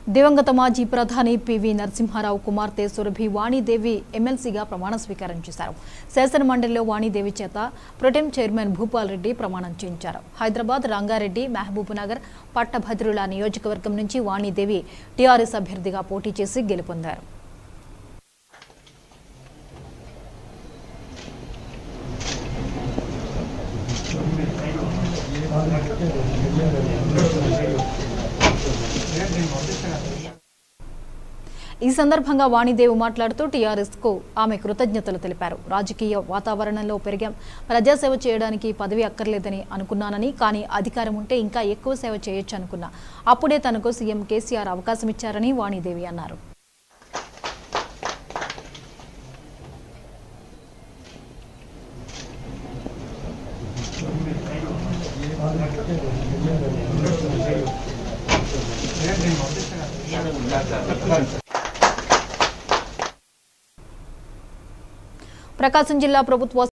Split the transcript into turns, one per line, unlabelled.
దివంగత మాజీ ప్రధాని పివి నరసింహారావు కుమార్తె సురభి వాణిదేవి ఎమ్మెల్సీగా ప్రమాణ స్వీకారం చేశారు శాసన మండలిలో వాణిదేవి చేత ప్రొటెం చైర్మన్ భూపాల్ రెడ్డి ప్రమాణం చేయించారు హైదరాబాద్ రంగారెడ్డి మహబూబ్నగర్ పట్టభద్రుల నియోజకవర్గం నుంచి వాణిదేవి టీఆర్ఎస్ అభ్యర్థిగా పోటీ చేసి గెలుపొందారు ఈ సందర్భంగా వాణిదేవి మాట్లాడుతూ టీఆర్ఎస్ కు ఆమె కృతజ్ఞతలు తెలిపారు రాజకీయ వాతావరణంలో పెరిగాం ప్రజాసేవ చేయడానికి పదవి అక్కర్లేదని అనుకున్నానని కానీ అధికారం ఉంటే ఇంకా ఎక్కువ సేవ చేయొచ్చు అనుకున్నా అప్పుడే తనకు సీఎం కేసీఆర్ అవకాశం ఇచ్చారని వాణిదేవి అన్నారు ప్రకాశం జిల్లా ప్రభుత్వ